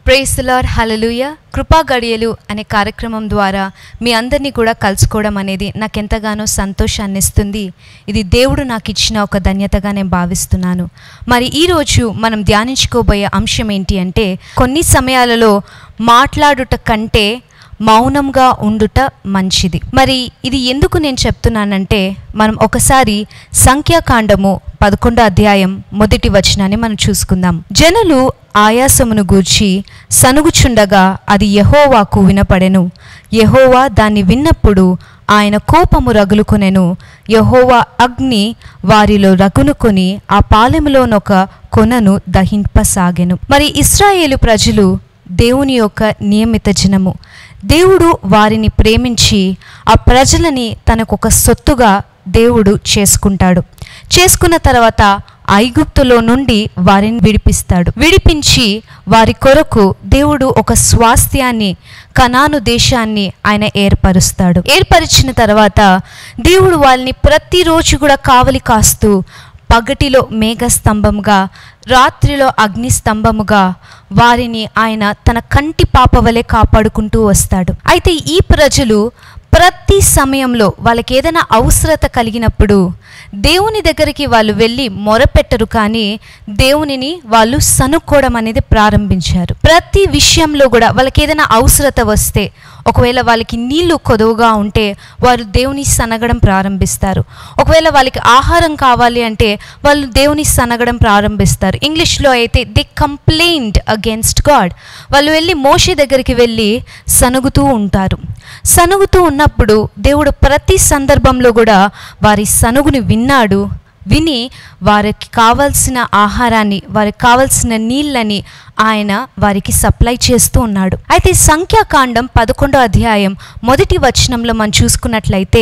ప్రేస్తులార్ హలలుయ కృపా గడియలు అనే కార్యక్రమం ద్వారా మీ అందరినీ కూడా కలుసుకోవడం అనేది నాకెంతగానో సంతోషాన్ని ఇస్తుంది ఇది దేవుడు నాకు ఇచ్చిన ఒక ధన్యతగా నేను భావిస్తున్నాను మరి ఈరోజు మనం ధ్యానించుకోబోయే అంశం ఏంటి అంటే కొన్ని సమయాలలో మాట్లాడుట కంటే మౌనంగా ఉండుట మంచిది మరి ఇది ఎందుకు నేను చెప్తున్నానంటే మనం ఒకసారి సంఖ్యాకాండము పదకొండో అధ్యాయం మొదటి వచనాన్ని మనం చూసుకుందాం జనులు ఆయాసమును గూర్చి సనుగుచుండగా అది యహోవాకు వినపడెను యహోవా దాన్ని విన్నప్పుడు ఆయన కోపము రగులుకొనెను యహోవా అగ్ని వారిలో రగులుకొని ఆ పాలెములోనొక కొనను దహింపసాగెను మరి ఇస్రాయేలు ప్రజలు దేవుని యొక్క నియమిత జనము దేవుడు వారిని ప్రేమించి ఆ ప్రజలని తనకొక సొత్తుగా దేవుడు చేసుకుంటాడు చేసుకున్న తర్వాత ఐగుప్తులో నుండి వారిని విడిపిస్తాడు విడిపించి వారి కొరకు దేవుడు ఒక స్వాస్థ్యాన్ని కనాను దేశాన్ని ఆయన ఏర్పరుస్తాడు ఏర్పరిచిన తర్వాత దేవుడు వాళ్ళని ప్రతిరోజు కూడా కావలి కాస్తూ పగటిలో మేఘస్తంభముగా రాత్రిలో అగ్నిస్తంభముగా వారిని ఆయన తన కంటి పాప వలె కాపాడుకుంటూ వస్తాడు అయితే ఈ ప్రజలు ప్రతి సమయంలో వాళ్ళకి ఏదైనా అవసరత కలిగినప్పుడు దేవుని దగ్గరికి వాళ్ళు వెళ్ళి మొరపెట్టరు కానీ దేవునిని వాళ్ళు సనుక్కోవడం అనేది ప్రారంభించారు ప్రతి విషయంలో కూడా వాళ్ళకి ఏదైనా అవసరత వస్తే ఒకవేళ వాళ్ళకి నీళ్లు కొదువుగా ఉంటే వారు దేవుని సనగడం ప్రారంభిస్తారు ఒకవేళ వాళ్ళకి ఆహారం కావాలి అంటే వాళ్ళు దేవుని సనగడం ప్రారంభిస్తారు ఇంగ్లీష్లో అయితే దే కంప్లైంట్ అగేన్స్ట్ గాడ్ వాళ్ళు వెళ్ళి మోషే దగ్గరికి వెళ్ళి సనుగుతూ ఉంటారు సనుగుతూ ఉన్నప్పుడు దేవుడు ప్రతి సందర్భంలో కూడా వారి సనుగుని విన్నాడు విని వారికి కావలసిన ఆహారాన్ని వారికి కావలసిన నీళ్ళని ఆయన వారికి సప్లై చేస్తూ ఉన్నాడు అయితే సంఖ్యాకాండం పదకొండో అధ్యాయం మొదటి వచనంలో మనం చూసుకున్నట్లయితే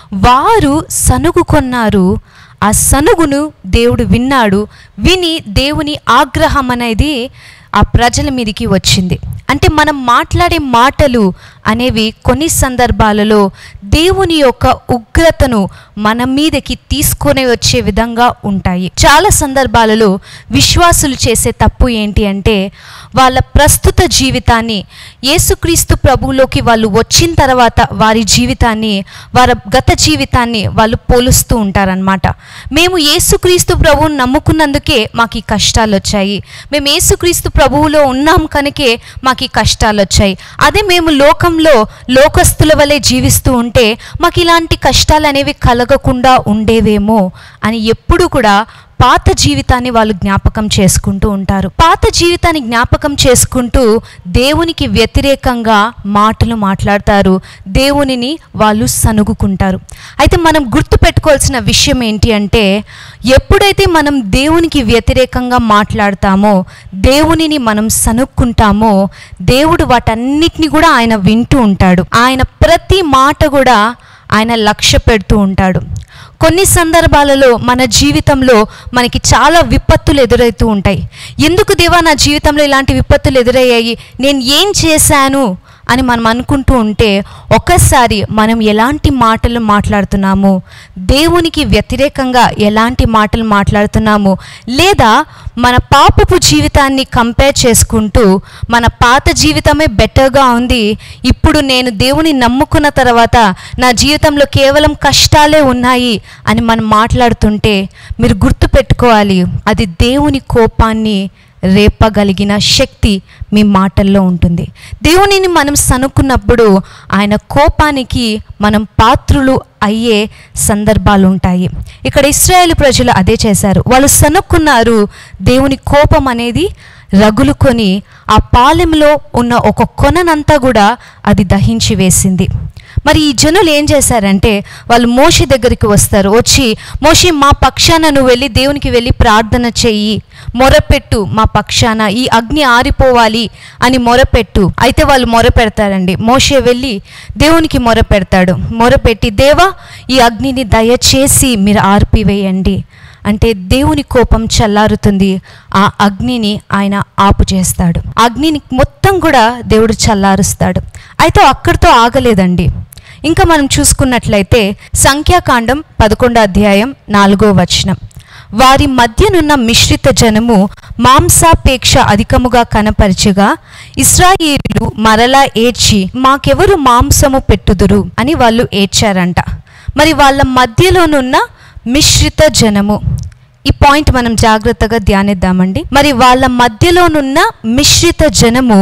వారు సనుగు కొన్నారు ఆ సనుగును దేవుడు విన్నాడు విని దేవుని ఆగ్రహం అనేది ఆ ప్రజల మీదకి వచ్చింది అంటే మనం మాట్లాడే మాటలు అనేవి కొన్ని సందర్భాలలో దేవుని యొక్క ఉగ్రతను మన మీదకి తీసుకొని వచ్చే విధంగా ఉంటాయి చాలా సందర్భాలలో విశ్వాసులు చేసే తప్పు ఏంటి అంటే వాళ్ళ ప్రస్తుత జీవితాన్ని యేసుక్రీస్తు ప్రభువులోకి వాళ్ళు వచ్చిన తర్వాత వారి జీవితాన్ని వారి గత జీవితాన్ని వాళ్ళు పోలుస్తూ ఉంటారనమాట మేము యేసుక్రీస్తు ప్రభువుని నమ్ముకున్నందుకే మాకు ఈ కష్టాలు వచ్చాయి మేము యేసుక్రీస్తు ప్రభువులో ఉన్నాం కనుకే మాకు ఈ కష్టాలు వచ్చాయి అదే మేము లోకంలో లోకస్తుల వలె జీవిస్తూ ఉంటే మాకు ఇలాంటి కష్టాలు అనేవి కలగకుండా ఉండేవేమో అని ఎప్పుడు కూడా పాత జీవితాన్ని వాళ్ళు జ్ఞాపకం చేసుకుంటూ ఉంటారు పాత జీవితాన్ని జ్ఞాపకం చేసుకుంటూ దేవునికి వ్యతిరేకంగా మాటలు మాట్లాడతారు దేవునిని వాళ్ళు సనుగుకుంటారు అయితే మనం గుర్తుపెట్టుకోవాల్సిన విషయం ఏంటి అంటే ఎప్పుడైతే మనం దేవునికి వ్యతిరేకంగా మాట్లాడతామో దేవునిని మనం సనుక్కుంటామో దేవుడు వాటన్నిటిని కూడా ఆయన వింటూ ఉంటాడు ఆయన ప్రతి మాట కూడా ఆయన లక్ష్య పెడుతూ ఉంటాడు కొన్ని సందర్భాలలో మన జీవితంలో మనకి చాలా విపత్తులు ఎదురవుతూ ఉంటాయి ఎందుకు దేవా నా జీవితంలో ఇలాంటి విపత్తులు ఎదురయ్యాయి నేను ఏం చేశాను అని మనం అనుకుంటూ ఉంటే ఒక్కసారి మనం ఎలాంటి మాటలు మాట్లాడుతున్నాము దేవునికి వ్యతిరేకంగా ఎలాంటి మాటలు మాట్లాడుతున్నాము లేదా మన పాపపు జీవితాన్ని కంపేర్ చేసుకుంటూ మన పాత జీవితమే బెటర్గా ఉంది ఇప్పుడు నేను దేవుని నమ్ముకున్న తర్వాత నా జీవితంలో కేవలం కష్టాలే ఉన్నాయి అని మనం మాట్లాడుతుంటే మీరు గుర్తుపెట్టుకోవాలి అది దేవుని కోపాన్ని రేపగలిగిన శక్తి మీ మాటల్లో ఉంటుంది దేవునిని మనం సనుక్కున్నప్పుడు ఆయన కోపానికి మనం పాత్రులు అయ్యే సందర్భాలు ఉంటాయి ఇక్కడ ఇస్రాయేల్ ప్రజలు అదే చేశారు వాళ్ళు సనుక్కున్నారు దేవుని కోపం అనేది రగులుకొని ఆ పాలెంలో ఉన్న ఒక కొననంతా కూడా అది దహించి వేసింది మరి ఈ జనులు ఏం చేశారంటే వాళ్ళు మోషి దగ్గరికి వస్తారు వచ్చి మోషి మా పక్షాన నువ్వు వెళ్ళి దేవునికి వెళ్ళి ప్రార్థన చెయ్యి మొరపెట్టు మా పక్షాన ఈ అగ్ని ఆరిపోవాలి అని మొరపెట్టు అయితే వాళ్ళు మొరపెడతారండి మోషే వెళ్ళి దేవునికి మొరపెడతాడు మొరపెట్టి దేవా ఈ అగ్నిని దయచేసి మీరు ఆర్పివేయండి అంటే దేవుని కోపం చల్లారుతుంది ఆ అగ్నిని ఆయన ఆపు చేస్తాడు అగ్నిని మొత్తం కూడా దేవుడు చల్లారుస్తాడు అయితే అక్కడితో ఆగలేదండి ఇంకా మనం చూసుకున్నట్లయితే సంఖ్యాకాండం పదకొండో అధ్యాయం నాలుగో వచనం వారి మధ్యనున్న మిశ్రిత జనము మాంసాపేక్ష అధికముగా కనపరచగా ఇస్రాయేలు మరలా ఏడ్చి మాకెవరు మాంసము పెట్టుదురు అని వాళ్ళు ఏడ్చారంట మరి వాళ్ళ మధ్యలోనున్న మిశ్రిత జనము ఈ పాయింట్ మనం జాగ్రత్తగా ధ్యానిద్దామండి మరి వాళ్ళ మధ్యలోనున్న మిశ్రిత జనము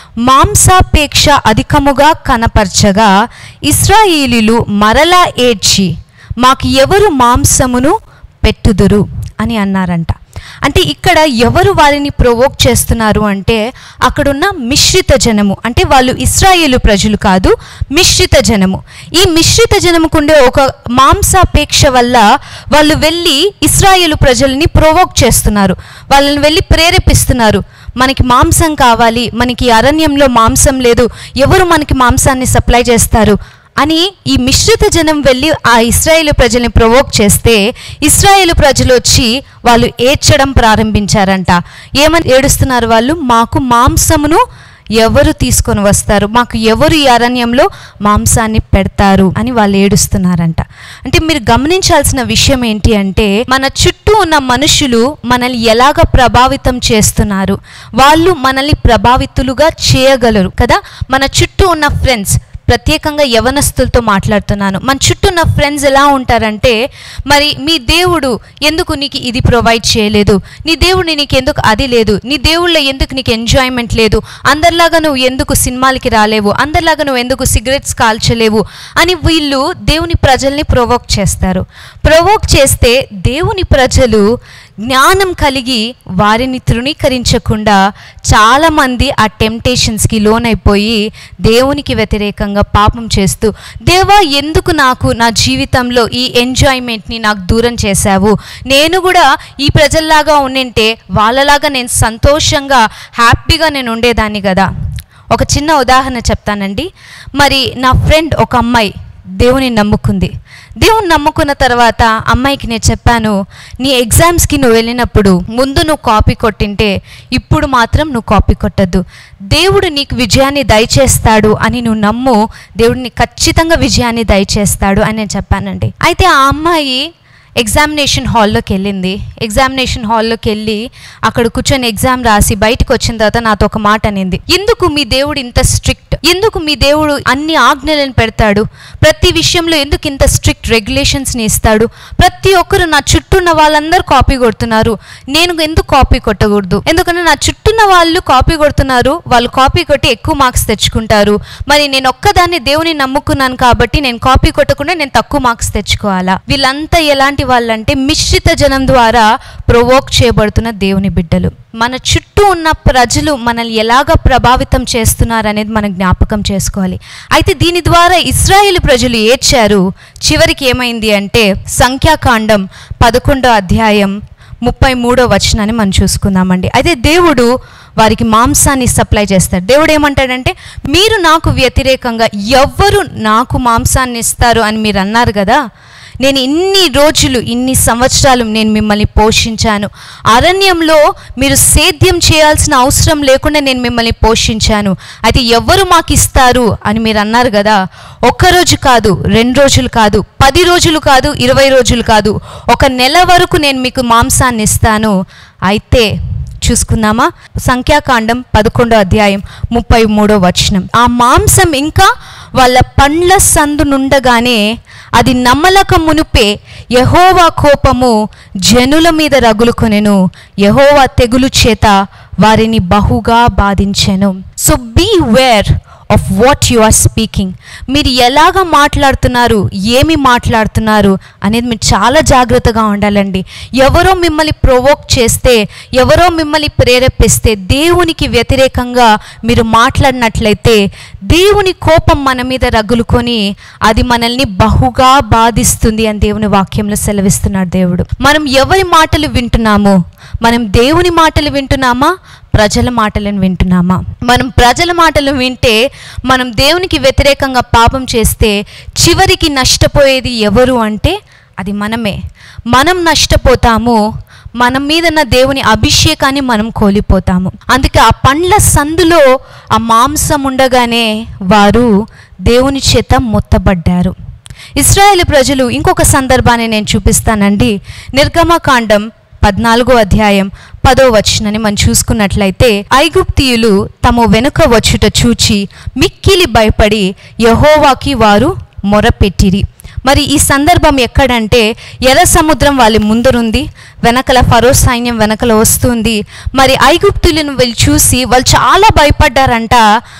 మాంసాపేక్ష అధికముగా కనపరచగా ఇస్రాయేలీలు మరలా ఏడ్చి మాకు ఎవరు మాంసమును పెట్టుదురు అని అన్నారంట అంటే ఇక్కడ ఎవరు వారిని ప్రొవోక్ చేస్తున్నారు అంటే అక్కడున్న మిశ్రిత జనము అంటే వాళ్ళు ఇస్రాయేలు ప్రజలు కాదు మిశ్రిత జనము ఈ మిశ్రిత జనముకుండే ఒక మాంసాపేక్ష వల్ల వాళ్ళు వెళ్ళి ఇస్రాయేలు ప్రజల్ని ప్రొవోక్ చేస్తున్నారు వాళ్ళని వెళ్ళి ప్రేరేపిస్తున్నారు మనకి మాంసం కావాలి మనకి అరణ్యంలో మాంసం లేదు ఎవరు మనకి మాంసాన్ని సప్లై చేస్తారు అని ఈ మిశ్రిత జనం వెళ్ళి ఆ ఇస్రాయేలు ప్రజల్ని ప్రొవోక్ చేస్తే ఇస్రాయేలు ప్రజలు వచ్చి వాళ్ళు ఏడ్చడం ప్రారంభించారంట ఏమని ఏడుస్తున్నారు వాళ్ళు మాకు మాంసమును ఎవరు తీసుకొని వస్తారు మాకు ఎవరు ఈ అరణ్యంలో మాంసాన్ని పెడతారు అని వాళ్ళు ఏడుస్తున్నారంట అంటే మీరు గమనించాల్సిన విషయం ఏంటి అంటే మన చుట్టూ ఉన్న మనుషులు మనల్ని ఎలాగ ప్రభావితం చేస్తున్నారు వాళ్ళు మనల్ని ప్రభావితులుగా చేయగలరు కదా మన చుట్టూ ఉన్న ఫ్రెండ్స్ ప్రత్యేకంగా యవనస్తులతో మాట్లాడుతున్నాను మన చుట్టూ ఉన్న ఫ్రెండ్స్ ఎలా ఉంటారంటే మరి మీ దేవుడు ఎందుకు నీకు ఇది ప్రొవైడ్ చేయలేదు నీ దేవుడు నీకు ఎందుకు అది లేదు నీ దేవుళ్ళ ఎందుకు నీకు ఎంజాయ్మెంట్ లేదు అందరిలాగా నువ్వు ఎందుకు సినిమాలకి రాలేవు అందరిలాగా నువ్వు ఎందుకు సిగరెట్స్ కాల్చలేవు అని వీళ్ళు దేవుని ప్రజల్ని ప్రొవోక్ చేస్తారు ప్రొవోక్ చేస్తే దేవుని ప్రజలు జ్ఞానం కలిగి వారిని తృణీకరించకుండా చాలామంది ఆ టెంప్టేషన్స్కి లోనైపోయి దేవునికి వ్యతిరేకంగా పాపం చేస్తూ దేవా ఎందుకు నాకు నా జీవితంలో ఈ ఎంజాయ్మెంట్ని నాకు దూరం చేశావు నేను కూడా ఈ ప్రజల్లాగా ఉండింటే వాళ్ళలాగా నేను సంతోషంగా హ్యాపీగా నేను ఉండేదాన్ని కదా ఒక చిన్న ఉదాహరణ చెప్తానండి మరి నా ఫ్రెండ్ ఒక అమ్మాయి దేవుని నమ్ముకుంది దేవుని నమ్ముకున్న తర్వాత అమ్మాయికి నేను చెప్పాను నీ ఎగ్జామ్స్కి నువ్వు వెళ్ళినప్పుడు ముందు నువ్వు కాపీ కొట్టింటే ఇప్పుడు మాత్రం నువ్వు కాపీ కొట్టద్దు దేవుడు నీకు విజయాన్ని దయచేస్తాడు అని నువ్వు నమ్ము దేవుడు నీకు ఖచ్చితంగా విజయాన్ని దయచేస్తాడు అని నేను చెప్పానండి అయితే ఆ అమ్మాయి ఎగ్జామినేషన్ హాల్లోకి వెళ్ళింది ఎగ్జామినేషన్ హాల్లోకి వెళ్ళి అక్కడ కూర్చొని ఎగ్జామ్ రాసి బయటకు వచ్చిన తర్వాత నాతో ఒక మాట అనింది ఎందుకు మీ దేవుడు ఇంత స్ట్రిక్ట్ ఎందుకు మీ దేవుడు అన్ని ఆజ్ఞలను పెడతాడు ప్రతి విషయంలో ఎందుకు ఇంత స్ట్రిక్ట్ రెగ్యులేషన్స్ని ఇస్తాడు ప్రతి ఒక్కరు నా చుట్టూ ఉన్న వాళ్ళందరూ కాపీ కొడుతున్నారు నేను ఎందుకు కాపీ కొట్టకూడదు ఎందుకంటే నా చుట్టూ ఉన్న వాళ్ళు కాపీ కొడుతున్నారు వాళ్ళు కాపీ కొట్టి ఎక్కువ మార్క్స్ తెచ్చుకుంటారు మరి నేను ఒక్కదాన్ని దేవుని నమ్ముకున్నాను కాబట్టి నేను కాపీ కొట్టకుండా నేను తక్కువ మార్క్స్ తెచ్చుకోవాలా వీళ్ళంతా ఎలాంటి వాళ్ళంటే మిశ్రిత జనం ద్వారా ప్రొవోక్ చేయబడుతున్న దేవుని బిడ్డలు మన చుట్టూ ఉన్న ప్రజలు మనల్ని ఎలాగ ప్రభావితం చేస్తున్నారు అనేది మనం జ్ఞాపకం చేసుకోవాలి అయితే దీని ద్వారా ఇస్రాయేల్ ప్రజలు ఏడ్చారు చివరికి ఏమైంది అంటే సంఖ్యాకాండం పదకొండో అధ్యాయం ముప్పై మూడో వచనాన్ని మనం చూసుకుందామండి అయితే దేవుడు వారికి మాంసాన్ని సప్లై చేస్తాడు దేవుడు ఏమంటాడంటే మీరు నాకు వ్యతిరేకంగా ఎవ్వరు నాకు మాంసాన్ని ఇస్తారు అని మీరు అన్నారు కదా నేను ఇన్ని రోజులు ఇన్ని సంవత్సరాలు నేను మిమ్మల్ని పోషించాను అరణ్యంలో మీరు సేద్యం చేయాల్సిన అవసరం లేకుండా నేను మిమ్మల్ని పోషించాను అయితే ఎవరు మాకు ఇస్తారు అని మీరు అన్నారు కదా ఒక్కరోజు కాదు రెండు రోజులు కాదు పది రోజులు కాదు ఇరవై రోజులు కాదు ఒక నెల వరకు నేను మీకు మాంసాన్ని ఇస్తాను అయితే చూసుకుందామా సంఖ్యాకాండం పదకొండో అధ్యాయం ముప్పై మూడో వచనం ఆ మాంసం ఇంకా వాళ్ళ పండ్ల సందు నుండగానే అది నమ్మలక మునుపే యహోవా కోపము జనుల మీద రగులుకొనెను యహోవా తెగులు చేత వారిని బహుగా బాధించెను so beware of what you are speaking మీరు ఎలాగ మాట్లాడుతున్నారు ఏమి మాట్లాడుతున్నారు అనేది మీరు చాలా జాగ్రత్తగా ఉండాలండి ఎవరో మిమ్మల్ని ప్రొవోక్ చేస్తే ఎవరో మిమ్మల్ని ప్రేరేపిస్తే దేవునికి వ్యతిరేకంగా మీరు మాట్లాడినట్లయితే దేవుని కోపం మన మీద రగులుకొని అది మనల్ని బహుగా బాధిస్తుంది అని దేవుని వాక్యంలో సెలవిస్తున్నాడు దేవుడు మనం ఎవరి మాటలు వింటున్నామో మనం దేవుని మాటలు వింటున్నామా ప్రజల మాటలను వింటున్నామా మనం ప్రజల మాటలు వింటే మనం దేవునికి వ్యతిరేకంగా పాపం చేస్తే చివరికి నష్టపోయేది ఎవరు అంటే అది మనమే మనం నష్టపోతాము మన మీద ఉన్న దేవుని అభిషేకాన్ని మనం కోల్పోతాము అందుకే ఆ పండ్ల సందులో ఆ మాంసం ఉండగానే వారు దేవుని చేత మొత్తబడ్డారు ఇస్రాయేల్ ప్రజలు ఇంకొక సందర్భాన్ని నేను చూపిస్తానండి నిర్గమకాండం పద్నాలుగో అధ్యాయం పదో వచనని మనం చూసుకున్నట్లయితే ఐగుప్తీయులు తమ వెనుక వచ్చుట చూచి మిక్కిలి భయపడి యహోవాకి వారు మొరపెట్టిరి మరి ఈ సందర్భం ఎక్కడంటే ఎర్ర సముద్రం వాళ్ళ ముందరుంది వెనకల ఫరో సైన్యం వెనకల వస్తుంది మరి ఐగుప్తులను వీళ్ళు చూసి వాళ్ళు చాలా భయపడ్డారంట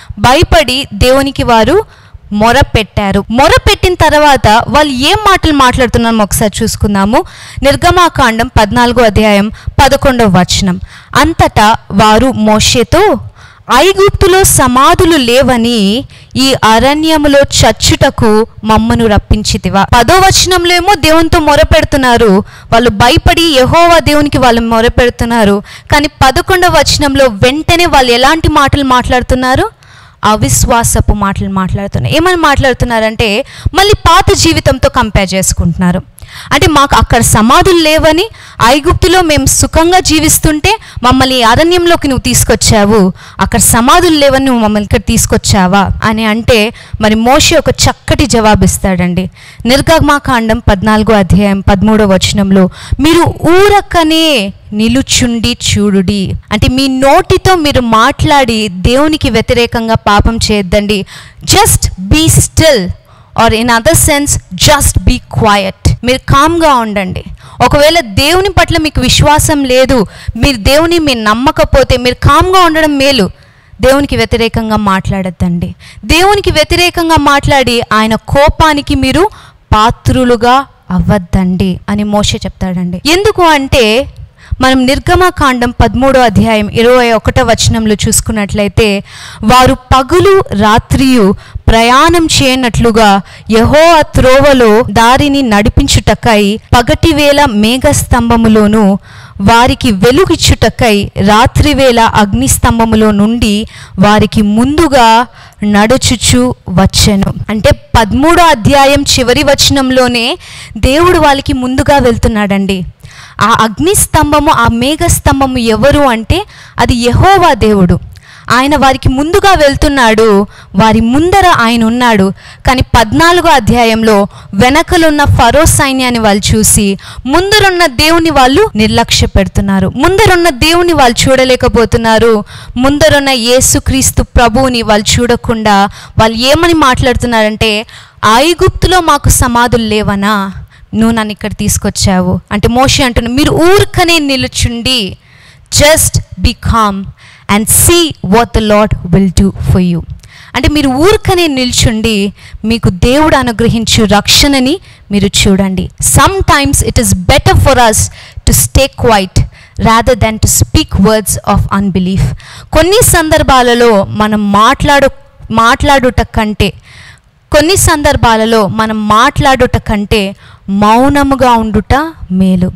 భయపడి దేవునికి వారు మొర పెట్టారు మొర పెట్టిన తర్వాత వాళ్ళు ఏం మాటలు మాట్లాడుతున్నారో ఒకసారి చూసుకుందాము నిర్గమాకాండం పద్నాలుగో అధ్యాయం పదకొండవ వచనం అంతటా వారు మోషేతో ఐగుప్తులో సమాధులు లేవని ఈ అరణ్యములో చచ్చుటకు మమ్మను రప్పించితివా పదో వచనంలో ఏమో దేవునితో మొరపెడుతున్నారు వాళ్ళు భయపడి యహోవా దేవునికి వాళ్ళు మొరపెడుతున్నారు కానీ పదకొండవ వచనంలో వెంటనే వాళ్ళు ఎలాంటి మాటలు మాట్లాడుతున్నారు అవిశ్వాసపు మాటలు మాట్లాడుతున్నారు ఏమని మాట్లాడుతున్నారంటే మళ్ళీ పాత జీవితంతో కంపేర్ చేసుకుంటున్నారు అంటే మాకు అక్కడ సమాధులు లేవని ఐగుప్తులో మేము సుఖంగా జీవిస్తుంటే మమ్మల్ని అరణ్యంలోకి నువ్వు తీసుకొచ్చావు అక్కడ సమాధులు లేవని నువ్వు మమ్మల్ని ఇక్కడ తీసుకొచ్చావా అని అంటే మరి మోషే ఒక చక్కటి జవాబిస్తాడండి నిర్గమాకాండం పద్నాలుగో అధ్యాయం పదమూడో వచనంలో మీరు ఊరకనే నిలుచుండి చూడుడి అంటే మీ నోటితో మీరు మాట్లాడి దేవునికి వ్యతిరేకంగా పాపం చేయొద్దండి just be still or in other sense just be quiet మీరు కామ్గా ఉండండి ఒకవేళ దేవుని పట్ల మీకు విశ్వాసం లేదు మీరు దేవుని మీరు నమ్మకపోతే మీరు కామ్గా ఉండడం మేలు దేవునికి వ్యతిరేకంగా మాట్లాడద్దండి దేవునికి వ్యతిరేకంగా మాట్లాడి ఆయన కోపానికి మీరు పాత్రులుగా అవ్వద్దండి అని మోషే చెప్తాడండి ఎందుకు అంటే మనం నిర్గమకాండం పదమూడో అధ్యాయం ఇరవై ఒకటో వచనంలో చూసుకున్నట్లయితే వారు పగులు రాత్రియు ప్రయాణం చేయనట్లుగా యహో త్రోవలో దారిని నడిపించుటకై పగటివేళ మేఘస్తంభములోను వారికి వెలుగిచ్చుటకై రాత్రివేళ అగ్నిస్తంభములో నుండి వారికి ముందుగా నడుచుచు వచ్చెను అంటే పదమూడో అధ్యాయం చివరి వచనంలోనే దేవుడు వాళ్ళకి ముందుగా వెళ్తున్నాడండి ఆ అగ్ని స్తంభము ఆ మేఘ స్తంభము ఎవరు అంటే అది యహోవా దేవుడు ఆయన వారికి ముందుగా వెళ్తున్నాడు వారి ముందర ఆయన ఉన్నాడు కానీ పద్నాలుగో అధ్యాయంలో వెనకలున్న ఫరో సైన్యాన్ని వాళ్ళు చూసి ముందరున్న దేవుని వాళ్ళు నిర్లక్ష్య పెడుతున్నారు ముందరున్న దేవుని వాళ్ళు చూడలేకపోతున్నారు ముందరున్న యేసుక్రీస్తు ప్రభువుని వాళ్ళు చూడకుండా వాళ్ళు ఏమని మాట్లాడుతున్నారంటే ఐగుప్తులో మాకు సమాధులు లేవనా నువ్వు నన్ను ఇక్కడ తీసుకొచ్చావు అంటే మోషి అంటున్నా మీరు ఊరికనే నిలుచుండి just be calm and see what the Lord will do for you అంటే మీరు ఊరికనే నిల్చుండి మీకు దేవుడు అనుగ్రహించు రక్షణని మీరు చూడండి sometimes it is better for us to stay quiet rather than to speak words of unbelief కొన్ని సందర్భాలలో మనం మాట్లాడు మాట్లాడుట కంటే కొన్ని సందర్భాలలో మనం మాట్లాడుట కంటే మౌనముగా ఉండుట మేలు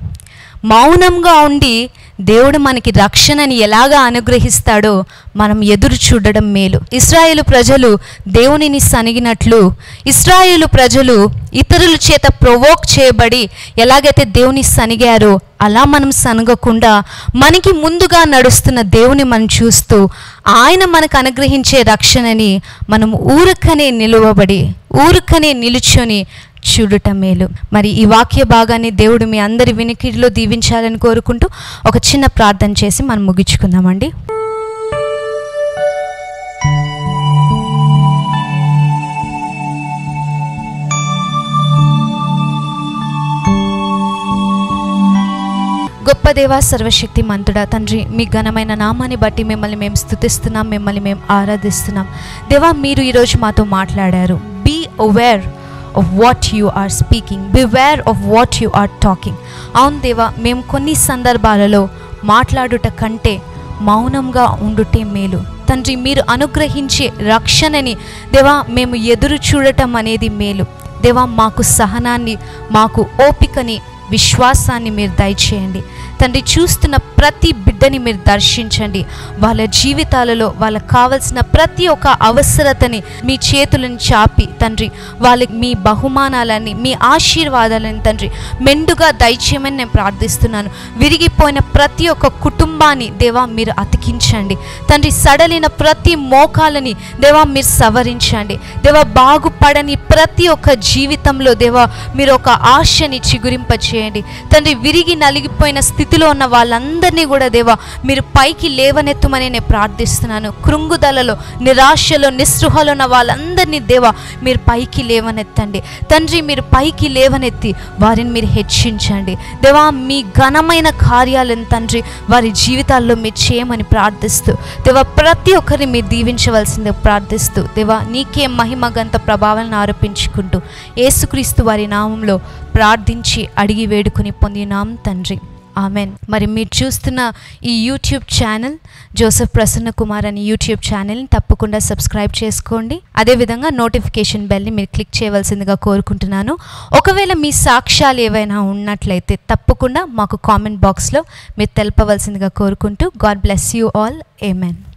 మౌనంగా ఉండి దేవుడు మనకి రక్షణని ఎలాగా అనుగ్రహిస్తాడో మనం ఎదురు చూడడం మేలు ఇస్రాయేలు ప్రజలు దేవునిని సనిగినట్లు ఇస్రాయేలు ప్రజలు ఇతరుల చేత ప్రొవోక్ చేయబడి ఎలాగైతే దేవుని సనిగారో అలా మనం సనగకుండా మనకి ముందుగా నడుస్తున్న దేవుని మనం చూస్తూ ఆయన మనకు అనుగ్రహించే రక్షణని మనం ఊరకనే నిలువబడి ఊరకనే నిలుచొని చూడుట మేలు మరి ఈ వాక్య భాగాన్ని దేవుడు మీ అందరి వినికిడిలో దీవించాలని కోరుకుంటూ ఒక చిన్న ప్రార్థన చేసి మనం ముగించుకుందామండి గొప్ప దేవా సర్వశక్తి మంతుడా తండ్రి మీ ఘనమైన నామాన్ని బట్టి మిమ్మల్ని మేము స్థుతిస్తున్నాం మిమ్మల్ని మేము ఆరాధిస్తున్నాం దేవా మీరు ఈరోజు మాతో మాట్లాడారు be aware of what you are speaking beware of what you are talking అవును దేవా మేము కొన్ని సందర్భాలలో మాట్లాడుట కంటే మౌనంగా ఉండుటే మేలు తండ్రి మీరు అనుగ్రహించే రక్షణని దేవా మేము ఎదురు చూడటం అనేది మేలు దేవా మాకు సహనాన్ని మాకు ఓపికని విశ్వాసాన్ని మీరు దయచేయండి తండ్రి చూస్తున్న ప్రతి బిడ్డని మీరు దర్శించండి వాళ్ళ జీవితాలలో వాళ్ళకి కావలసిన ప్రతి ఒక్క అవసరతని మీ చేతులను చాపి తండ్రి వాళ్ళకి మీ బహుమానాలని మీ ఆశీర్వాదాలని తండ్రి మెండుగా దయచేయమని నేను ప్రార్థిస్తున్నాను విరిగిపోయిన ప్రతి ఒక్క కుటుంబాన్ని దేవా మీరు అతికించండి తండ్రి సడలిన ప్రతి మోకాలని దేవా మీరు సవరించండి దేవా బాగుపడని ప్రతి ఒక్క జీవితంలో దేవా మీరు ఒక ఆశని చిగురింప చేయండి చేయండి తండ్రి విరిగి నలిగిపోయిన స్థితిలో ఉన్న వాళ్ళందరినీ కూడా దేవా మీరు పైకి లేవనెత్తమని నేను ప్రార్థిస్తున్నాను కృంగుదలలో నిరాశలో నిస్పృహలో ఉన్న వాళ్ళందరినీ దేవా మీరు పైకి లేవనెత్తండి తండ్రి మీరు పైకి లేవనెత్తి వారిని మీరు హెచ్చించండి దేవా మీ ఘనమైన కార్యాలను తండ్రి వారి జీవితాల్లో మీరు చేయమని ప్రార్థిస్తూ దేవా ప్రతి ఒక్కరిని మీరు దీవించవలసిందే ప్రార్థిస్తూ దేవా నీకే మహిమ గంత ప్రభావాలను ఆరోపించుకుంటూ యేసుక్రీస్తు వారి నామంలో ప్రార్థించి అడిగి వేడుకొని పొందినాం తండ్రి ఆమెన్ మరి మీరు చూస్తున్న ఈ యూట్యూబ్ ఛానల్ జోసెఫ్ ప్రసన్న కుమార్ అనే యూట్యూబ్ ఛానల్ని తప్పకుండా సబ్స్క్రైబ్ చేసుకోండి అదేవిధంగా నోటిఫికేషన్ బెల్ని మీరు క్లిక్ చేయవలసిందిగా కోరుకుంటున్నాను ఒకవేళ మీ సాక్ష్యాలు ఏవైనా ఉన్నట్లయితే తప్పకుండా మాకు కామెంట్ బాక్స్లో మీరు తెలపవలసిందిగా కోరుకుంటూ God bless you all amen